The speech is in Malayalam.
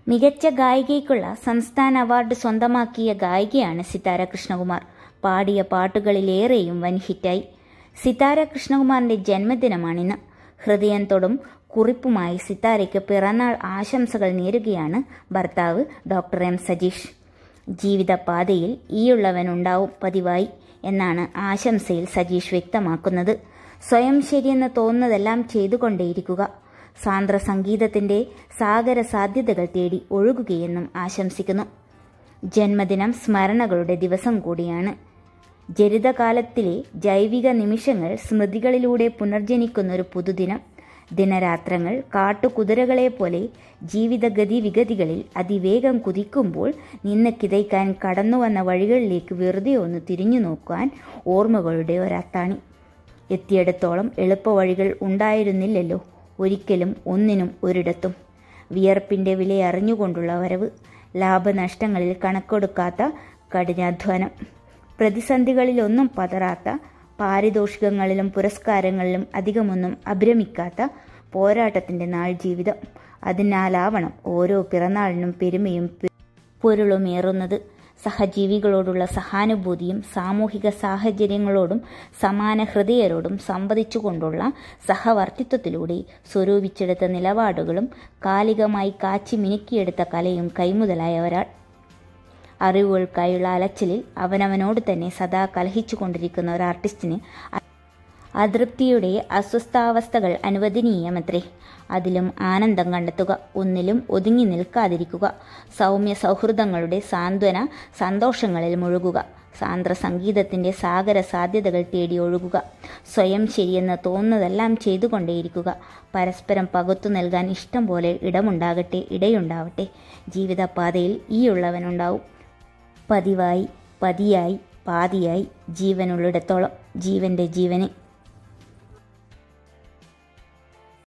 മികച്ച ഗായികയ്ക്കുള്ള സംസ്ഥാന അവാർഡ് സ്വന്തമാക്കിയ ഗായികയാണ് സിതാര കൃഷ്ണകുമാർ പാടിയ പാട്ടുകളിലേറെയും വൻ ഹിറ്റായി സിതാര കൃഷ്ണകുമാറിന്റെ ജന്മദിനമാണിന്ന് ഹൃദയം തൊടും കുറിപ്പുമായി സിതാരയ്ക്ക് പിറന്നാൾ ആശംസകൾ നേരുകയാണ് ഭർത്താവ് ഡോക്ടർ എം സജീഷ് ജീവിതപാതയിൽ ഈയുള്ളവനുണ്ടാവും പതിവായി എന്നാണ് ആശംസയിൽ സജീഷ് വ്യക്തമാക്കുന്നത് സ്വയം ശരിയെന്ന് തോന്നുന്നതെല്ലാം ചെയ്തുകൊണ്ടേയിരിക്കുക സാന്ദ്ര സംഗീതത്തിന്റെ സാഗര സാധ്യതകൾ തേടി ഒഴുകുകയെന്നും ആശംസിക്കുന്നു ജന്മദിനം സ്മരണകളുടെ ദിവസം കൂടിയാണ് ജരിതകാലത്തിലെ ജൈവിക നിമിഷങ്ങൾ സ്മൃതികളിലൂടെ പുനർജനിക്കുന്ന ഒരു പുതുദിനം ദിനരാത്രങ്ങൾ കാട്ടുകുതിരകളെ പോലെ ജീവിതഗതി വിഗതികളിൽ അതിവേഗം കുതിക്കുമ്പോൾ നിന്ന് കിതയ്ക്കാൻ കടന്നുവന്ന വഴികളിലേക്ക് വെറുതെ ഒന്ന് തിരിഞ്ഞു നോക്കാൻ ഓർമ്മകളുടെ ഒരത്താണി എത്തിയിടത്തോളം എളുപ്പവഴികൾ ഉണ്ടായിരുന്നില്ലല്ലോ ഒരിക്കലും ഒന്നിനും ഒരിടത്തും വിയർപ്പിന്റെ വില അറിഞ്ഞുകൊണ്ടുള്ള വരവ് ലാഭനഷ്ടങ്ങളിൽ കണക്കൊടുക്കാത്ത കഠിനാധ്വാനം പ്രതിസന്ധികളിലൊന്നും പതറാത്ത പാരിതോഷികങ്ങളിലും പുരസ്കാരങ്ങളിലും അധികമൊന്നും അഭ്രമിക്കാത്ത പോരാട്ടത്തിന്റെ നാൾ ജീവിതം അതിനാലാവണം ഓരോ പിറന്നാളിനും പെരുമയും പൊരുളുമേറുന്നത് സഹജീവികളോടുള്ള സഹാനുഭൂതിയും സാമൂഹിക സാഹചര്യങ്ങളോടും സമാന ഹൃദയരോടും സംവദിച്ചുകൊണ്ടുള്ള സഹവർത്തിത്വത്തിലൂടെ സ്വരൂപിച്ചെടുത്ത നിലപാടുകളും കാലികമായി കാച്ചി മിനുക്കിയെടുത്ത കലയും കൈമുതലായ ഒരാൾ അറിവുകൾക്കായുള്ള അലച്ചിലിൽ അവനവനോട് തന്നെ സദാ കലഹിച്ചുകൊണ്ടിരിക്കുന്ന ഒരു ആർട്ടിസ്റ്റിന് അതൃപ്തിയുടെ അസ്വസ്ഥാവസ്ഥകൾ അനുവദനീയമത്രേ അതിലും ആനന്ദം കണ്ടെത്തുക ഒന്നിലും ഒതുങ്ങി നിൽക്കാതിരിക്കുക സൗമ്യ സൗഹൃദങ്ങളുടെ സാന്ത്വന സന്തോഷങ്ങളിൽ മുഴുകുക സാന്ദ്ര സംഗീതത്തിന്റെ സാഗര സാധ്യതകൾ തേടി ഒഴുകുക സ്വയം ശരിയെന്ന് തോന്നുന്നതെല്ലാം ചെയ്തുകൊണ്ടേയിരിക്കുക പരസ്പരം പകുത്തു നൽകാൻ ഇഷ്ടം പോലെ ഇടമുണ്ടാകട്ടെ ഇടയുണ്ടാവട്ടെ ജീവിതപാതയിൽ ഈയുള്ളവനുണ്ടാവും പതിവായി പതിയായി പാതിയായി ജീവനുള്ളിടത്തോളം ജീവന്റെ ജീവനെ